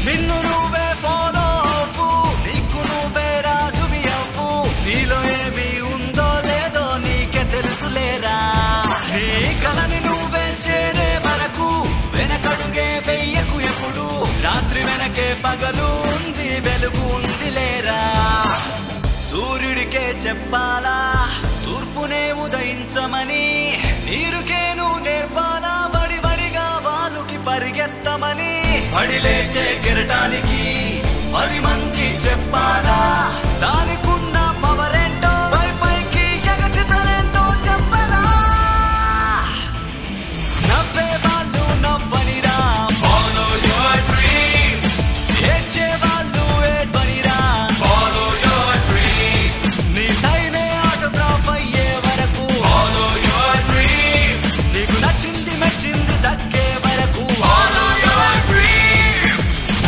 నిన్ను నువ్వే ఫాలో అవ్వు నీకు నువ్వే రాజువి అవ్వు నీలో ఏమి ఉందో లేదో నీకే తెలుసులేరా నీ కలని నువ్వే చేరే వరకు వెనకడుగే వెయ్యకు ఎప్పుడు రాత్రి వెనకే పగలు ఉంది వెలుగు ఉంది లేరా సూర్యుడికే చెప్పాలా తూర్పునే ఉదయించమని నీరుకేను నేర్పాలా బడి బడిగా వాళ్ళుకి పరిగెత్తమని పడి లేచే కెరటానికి పది మంది చెప్పాలా దానికున్న పవరేంటో పై పైకి ఎగసితలేంటో చెప్పరా నవ్వే వాళ్ళు నవ్వనిరా Follow your dream, ఏడ్చే వాళ్ళు ఏడ్వనిరా follow your dream, నీ టైమే ఆటోగ్రాఫ్ అయ్యే వరకు follow your dream, నీకు నచ్చింది మెచ్చింది దక్కే వరకు follow your dream.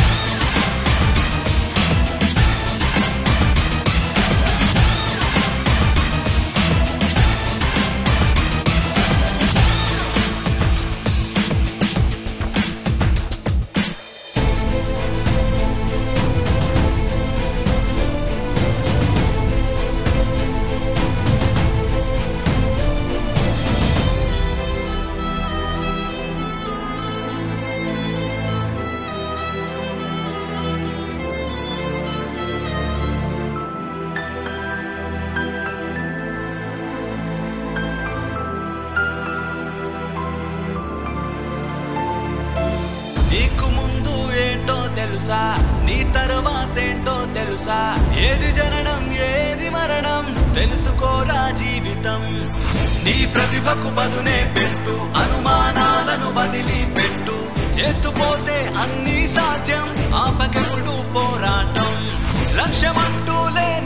నీకు ముందు ఏంటో తెలుసా నీ తర్వాతేంటో తెలుసా ఏది జననం ఏది మరణం తెలుసుకోరా జీవితం నీ ప్రతిభకు పదునే పెట్టు అనుమానాలను వదిలి పెట్టు చేస్తూ పోతే అన్ని సాధ్యం ఆపకెప్పుడు పోరాటం లక్ష్యమంటూ లే